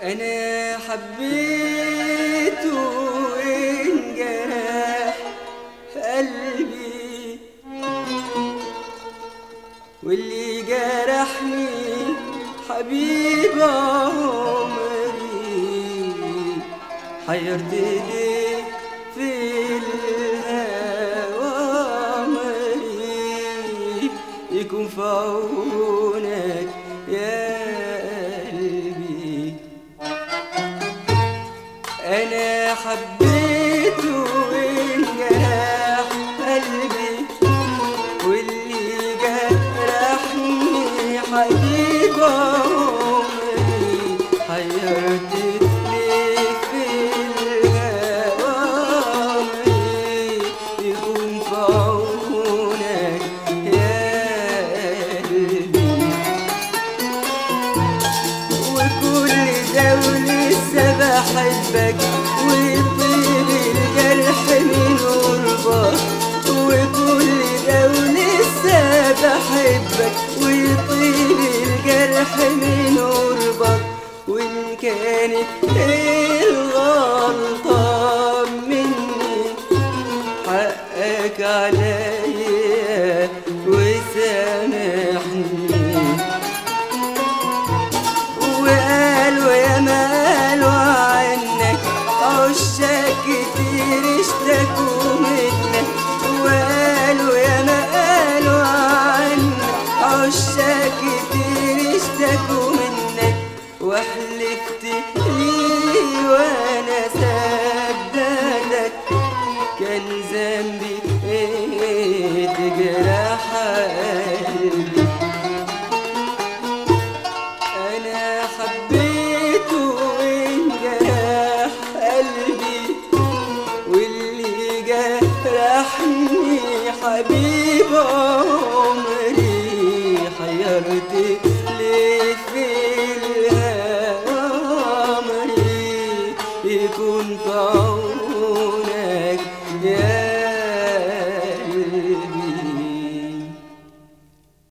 أنا حبيته وانجرح قلبي واللي جرحني حبيب عمري حيرت ايديك في الهوى عمري يكون في عونك يا قلبي انا حبيته وانجرح قلبي واللي جرحني حبيب عمري حيرت ليه في الهوى عمري يكون في عونك يا قلبي وكل ده ولسه بحبك وطيب الجرح من قربك وكل ده ولسه بحبك وطيب الجرح من قربك وإن كانت الغلطة مني حقك عليا وسامحني وقالوا يا مالوا عنك عشاق كتير اشتكوا منك وقالوا يا ما قالوا عنك عشاق كتير اشتكوا منك وحلفت لي وانا صدقتك كان ذنبي ايه تجرح قلبي انا حبيته وانجرح قلبي واللي جرحني حبيب عمري حيرت ليه في الهوى عمري يكون في عونك يا